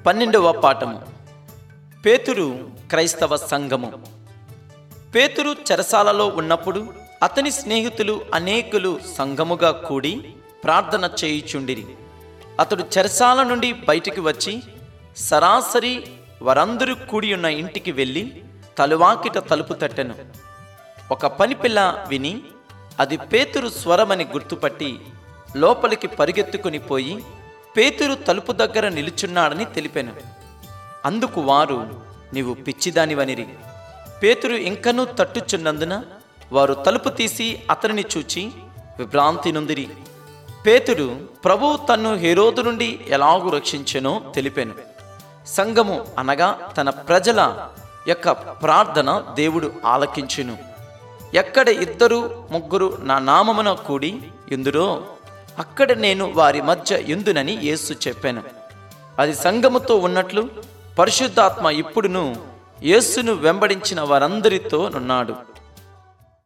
పన్నెండవ పాఠము పేతురు క్రైస్తవ సంఘము పేతురు చెరసాలలో ఉన్నప్పుడు అతని స్నేహితులు అనేకులు సంఘముగా కూడి ప్రార్థన చేయుచుండిరి అతడు చెరసాల నుండి బయటికి వచ్చి సరాసరి వారందరూ కూడి ఉన్న ఇంటికి వెళ్ళి తలువాకిట తలుపు తట్టెను ఒక పనిపిల్ల విని అది పేతురు స్వరమని గుర్తుపట్టి లోపలికి పరిగెత్తుకుని పోయి పేతురు తలుపు దగ్గర నిలుచున్నాడని తెలిపాను అందుకు వారు నీవు పిచ్చిదానివనిరి పేతురు ఇంకనూ తట్టుచున్నందున వారు తలుపు తీసి అతనిని చూచి విభ్రాంతి నొందిరి పేతుడు ప్రభువు తన్ను హేరోదు నుండి ఎలాగూ రక్షించెనో తెలిపాను సంఘము అనగా తన ప్రజల యొక్క ప్రార్థన దేవుడు ఆలకించును ఎక్కడ ఇద్దరు ముగ్గురు నా నామమున కూడి ఎందురో అక్కడ నేను వారి మధ్య ఎందునని యేసు చెప్పాను అది సంఘముతో ఉన్నట్లు పరిశుద్ధాత్మ ఇప్పుడును యేసును వెంబడించిన వారందరితో నున్నాడు